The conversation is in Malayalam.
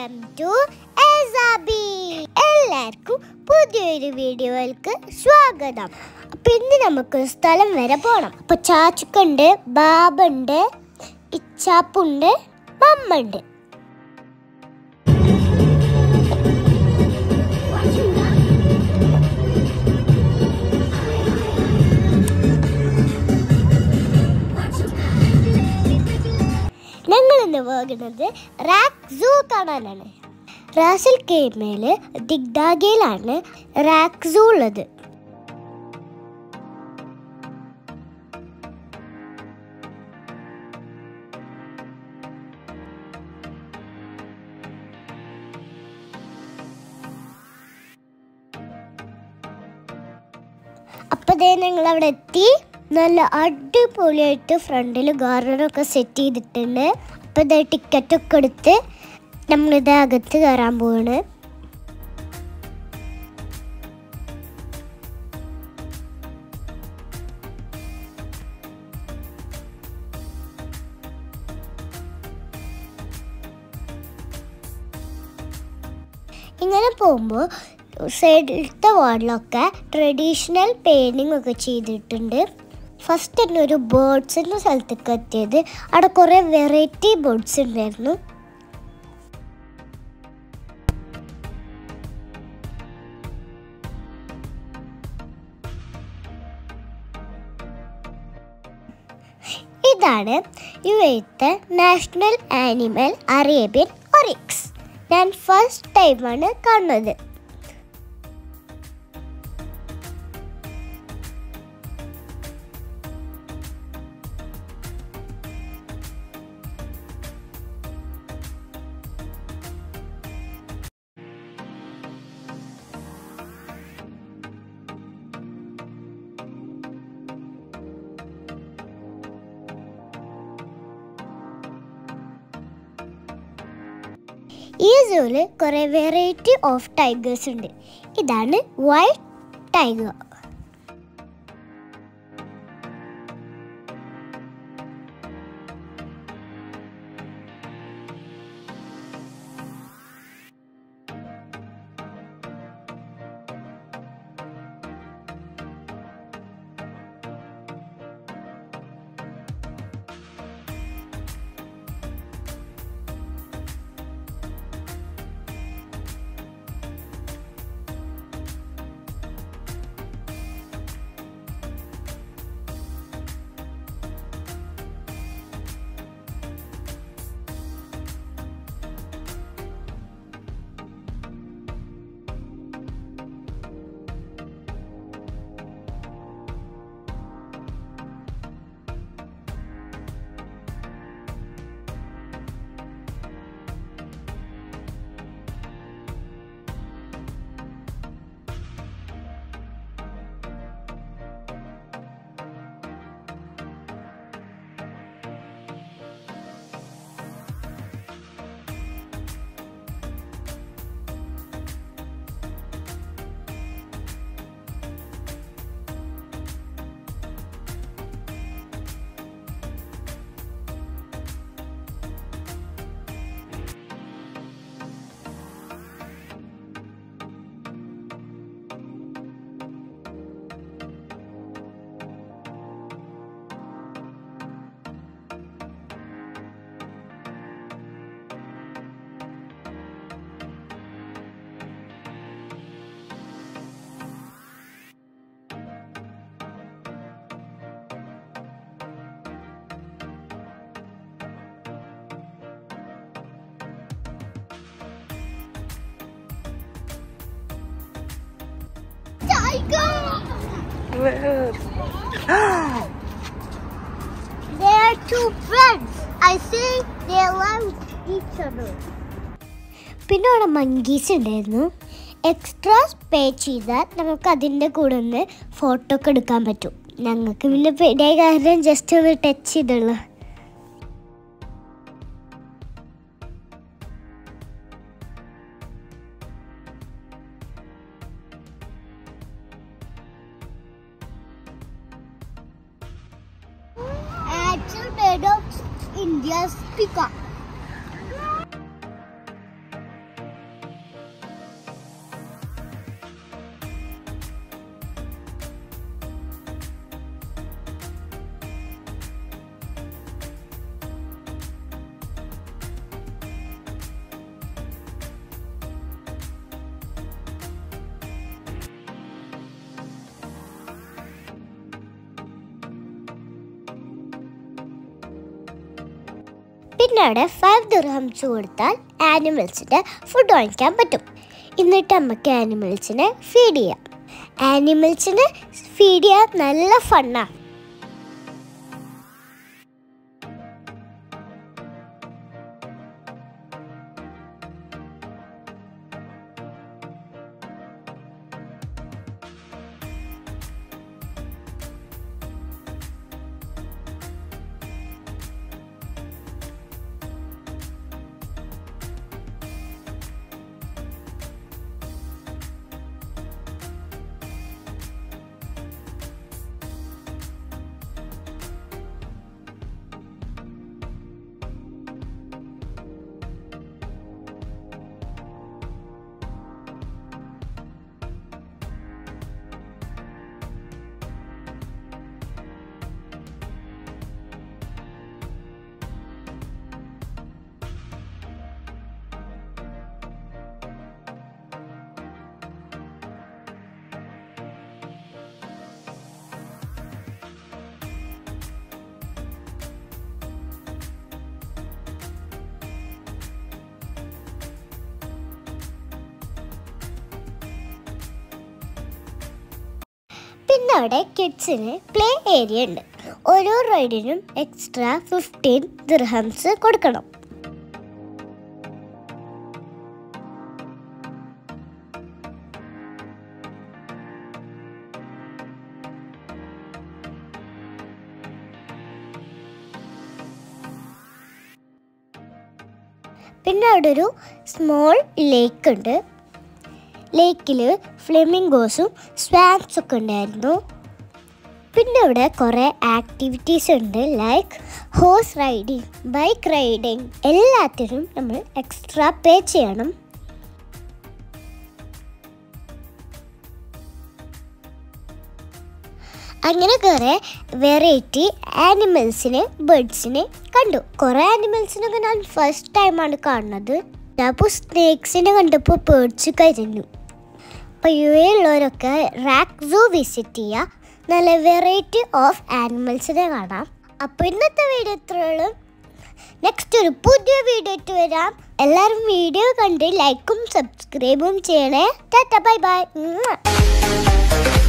വെൽക്കം ടു എസാബി എല്ലാവർക്കും പുതിയൊരു വീഡിയോയിലേക്ക് സ്വാഗതം അപ്പൊ ഇന്ന് നമുക്ക് ഒരു സ്ഥലം വരെ പോണം അപ്പൊ ചാച്ചുക്കുണ്ട് ബാബുണ്ട് ഇച്ചാപ്പുണ്ട് മമ്മുണ്ട് ഞങ്ങൾ ഇന്ന് പോകുന്നത് റാക്ക് സൂ കാണാനാണ് റാസൽ കേമേല് ദിഗ്ഡാഗയിലാണ് റാക്ക് സൂ ഉള്ളത് അപ്പൊ ദേ ഞങ്ങൾ അവിടെ എത്തി നല്ല അടിപൊളിയായിട്ട് ഫ്രണ്ടിൽ ഗാർഡനൊക്കെ സെറ്റ് ചെയ്തിട്ടുണ്ട് അപ്പൊ ഇതേ ടിക്കറ്റ് ഒക്കെ എടുത്ത് നമ്മളിത് അകത്ത് കയറാൻ പോവാണ് ഇങ്ങനെ പോകുമ്പോൾ സൈഡിലത്തെ വാർഡിലൊക്കെ ട്രഡീഷണൽ പെയിൻറ്റിംഗ് ഒക്കെ ചെയ്തിട്ടുണ്ട് ഫസ്റ്റ് തന്നെ ഒരു ബേർഡ്സിൻ്റെ സ്ഥലത്തേക്ക് എത്തിയത് അവിടെ കുറേ വെറൈറ്റി ബേർഡ്സ് ഉണ്ടായിരുന്നു ഇതാണ് യു എത്തെ നാഷണൽ ആനിമൽ അറേബ്യൻ ഒറിക്സ് ഞാൻ ഫസ്റ്റ് ടൈമാണ് കാണുന്നത് ഈ സൂവിൽ കുറേ വെറൈറ്റി ഓഫ് ടൈഗേഴ്സ് ഉണ്ട് ഇതാണ് white tiger Where? They are two friends. I see they love each other. പിന്നെ അവിടെ മങ്കീസ് ഉണ്ടായിരുന്നു എക്സ്ട്രാ പേ ചെയ്താൽ നമുക്ക് അതിൻ്റെ കൂടെ ഒന്ന് ഫോട്ടോ ഒക്കെ എടുക്കാൻ പറ്റും ഞങ്ങൾക്ക് പിന്നെ പേടിയ കാര്യം ജസ്റ്റ് ഒന്ന് ടച്ച് ചെയ്തുള്ളൂ Actual made of India's peacock. പിന്നെ അവിടെ ഫൈവ് ദിർഹംസ് കൊടുത്താൽ ആനിമൽസിൻ്റെ ഫുഡ് വാങ്ങിക്കാൻ പറ്റും എന്നിട്ട് നമുക്ക് ആനിമൽസിനെ ഫീഡ് ചെയ്യാം ആനിമൽസിന് ഫീഡ് ചെയ്യാൻ നല്ല ഫണ്ണാണ് പിന്നെ അവിടെ കിഡ്സിന് പ്ലേ ഏരിയ ഉണ്ട് ഓരോ റൈഡിനും എക്സ്ട്രാ ഫിഫ്റ്റീൻ ദിർഹംസ് കൊടുക്കണം പിന്നെ അവിടെ ഒരു സ്മോൾ ലേക്ക് ഉണ്ട് ലേക്കിൽ ഫ്ലെമിംഗോസും സ്വാൻസ് ഒക്കെ ഉണ്ടായിരുന്നു പിന്നെ ഇവിടെ കുറേ ആക്ടിവിറ്റീസ് ഉണ്ട് like horse riding bike riding എല്ലാത്തിനും നമ്മൾ എക്സ്ട്രാ പേ ചെയ്യണം അങ്ങനെ കുറേ വെറൈറ്റി ആനിമൽസിനെ ബേർഡ്സിനെ കണ്ടു കുറേ ആനിമൽസിനൊക്കെ ഞാൻ ഫസ്റ്റ് ടൈമാണ് കാണുന്നത് അപ്പോൾ സ്നേക്സിനെ കണ്ടപ്പോൾ പേടിച്ച് കഴിഞ്ഞു അപ്പോൾ യു എയിലുള്ളവരൊക്കെ റാക്ക് സൂ വിസിറ്റ് ചെയ്യുക നല്ല വെറൈറ്റി ഓഫ് ആനിമൽസിനെ കാണാം അപ്പോൾ ഇന്നത്തെ വീഡിയോ ഇത്രയുള്ളൂ നെക്സ്റ്റ് ഒരു പുതിയ വീഡിയോ ഇട്ട് വരാം എല്ലാവരും വീഡിയോ കണ്ട് ലൈക്കും സബ്സ്ക്രൈബും ചെയ്യണേ ടാറ്റ ബൈ ബൈ